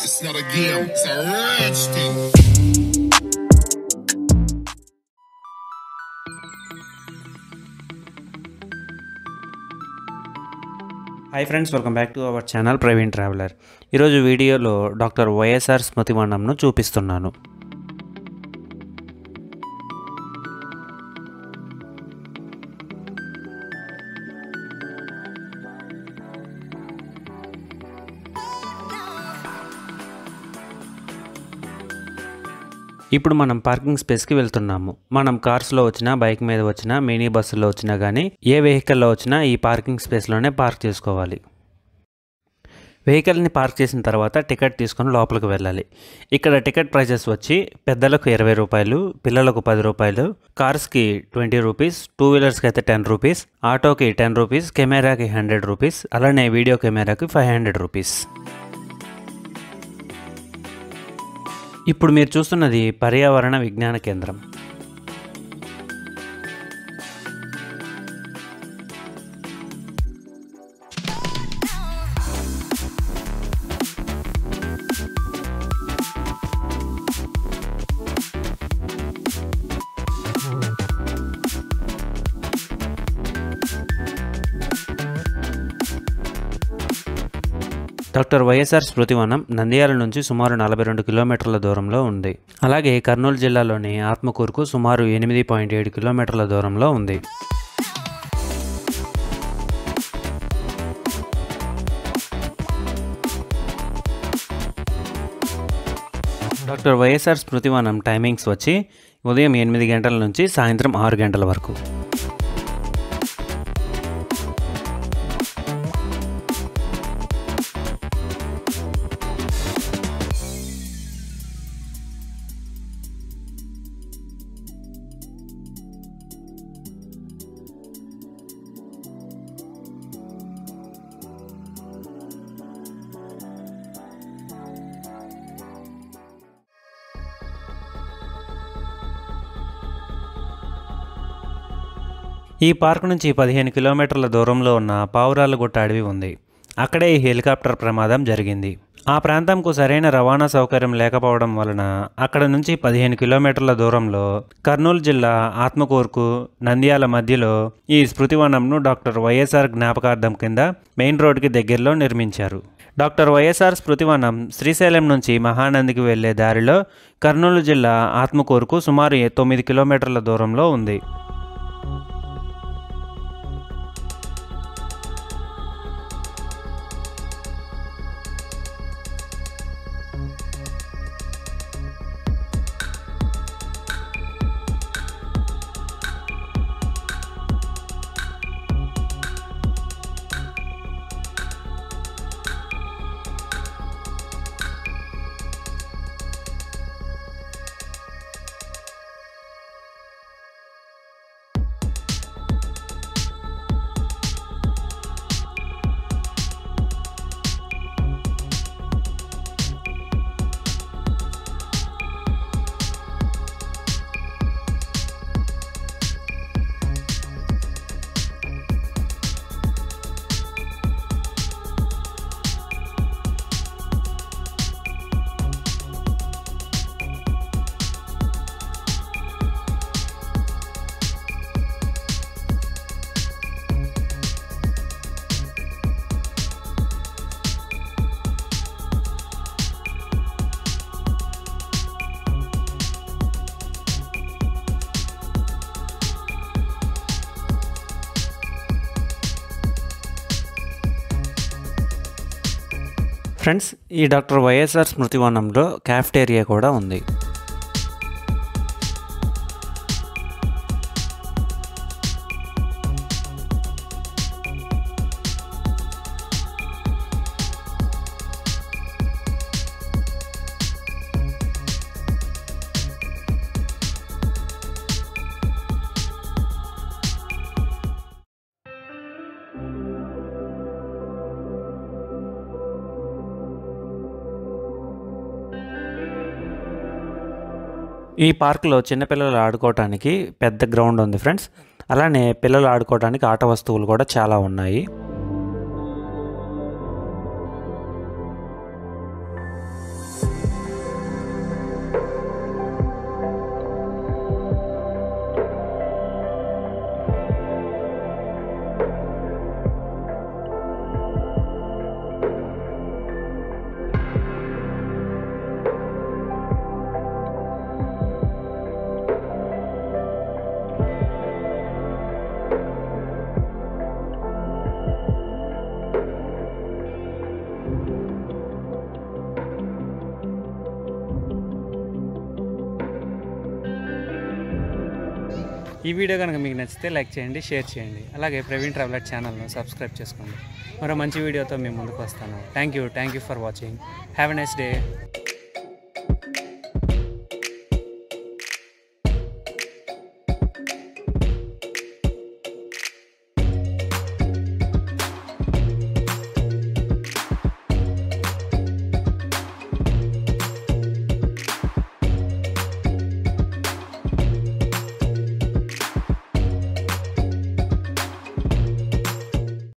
It's not a game, it's a rich thing. Hi friends welcome back to our channel Praveen traveller ఈరోజు వీడియోలో doctor YSR స్మృతివనంను చూపిస్తున్నాను ఇప్పుడు మనం parking స్పేస్కి వెళ్తున్నాము మనం కార్స్లో వచ్చినా బైక్ మీద వచ్చినా మినీ బస్సులో వచ్చినా కానీ ఏ వెహికల్లో వచ్చినా ఈ పార్కింగ్ స్పేస్లోనే పార్క్ చేసుకోవాలి వెహికల్ని పార్క్ చేసిన తర్వాత టికెట్ తీసుకొని లోపలికి వెళ్ళాలి ఇక్కడ టికెట్ ప్రైజెస్ వచ్చి పెద్దలకు ఇరవై రూపాయలు పిల్లలకు పది రూపాయలు కార్స్కి ట్వంటీ రూపీస్ టూ వీలర్స్కి అయితే టెన్ రూపీస్ ఆటోకి టెన్ రూపీస్ కెమెరాకి హండ్రెడ్ రూపీస్ అలానే వీడియో కెమెరాకి ఫైవ్ హండ్రెడ్ రూపీస్ ఇప్పుడు మీరు చూస్తున్నది పర్యావరణ విజ్ఞాన కేంద్రం డాక్టర్ వైఎస్ఆర్ స్మృతివనం నంద్యాల నుంచి సుమారు నలభై రెండు కిలోమీటర్ల దూరంలో ఉంది అలాగే కర్నూలు జిల్లాలోని ఆత్మకూరుకు సుమారు ఎనిమిది పాయింట్ ఏడు కిలోమీటర్ల దూరంలో ఉంది డాక్టర్ వైఎస్ఆర్ స్మృతివనం టైమింగ్స్ వచ్చి ఉదయం ఎనిమిది గంటల నుంచి సాయంత్రం ఆరు గంటల వరకు ఈ పార్క్ నుంచి పదిహేను కిలోమీటర్ల దూరంలో ఉన్న పావురాలగుట్ట అడవి ఉంది అక్కడే ఈ హెలికాప్టర్ ప్రమాదం జరిగింది ఆ ప్రాంతంకు సరైన రవాణా సౌకర్యం లేకపోవడం వలన అక్కడ నుంచి పదిహేను కిలోమీటర్ల దూరంలో కర్నూలు జిల్లా ఆత్మకూరుకు నంద్యాల మధ్యలో ఈ స్మృతివనంను డాక్టర్ వైఎస్ఆర్ జ్ఞాపకార్థం కింద మెయిన్ రోడ్డుకి దగ్గరలో నిర్మించారు డాక్టర్ వైఎస్ఆర్ స్మృతివనం శ్రీశైలం నుంచి మహానందికి వెళ్లే దారిలో కర్నూలు జిల్లా ఆత్మకూరుకు సుమారు తొమ్మిది కిలోమీటర్ల దూరంలో ఉంది ఫ్రెండ్స్ ఈ డాక్టర్ వైఎస్ఆర్ స్మృతివనంలో క్యాఫ్టేరియా కూడా ఉంది ఈ పార్కులో చిన్నపిల్లలు ఆడుకోవటానికి పెద్ద గ్రౌండ్ ఉంది ఫ్రెండ్స్ అలానే పిల్లలు ఆడుకోవడానికి ఆట వస్తువులు కూడా చాలా ఉన్నాయి ఈ వీడియో కనుక మీకు నచ్చితే లైక్ చేయండి షేర్ చేయండి అలాగే ప్రవీణ్ ట్రావెలర్ ఛానల్ను సబ్స్క్రైబ్ చేసుకోండి మరో మంచి వీడియోతో మేము ముందుకు వస్తాను thank you thank you for watching have a nice day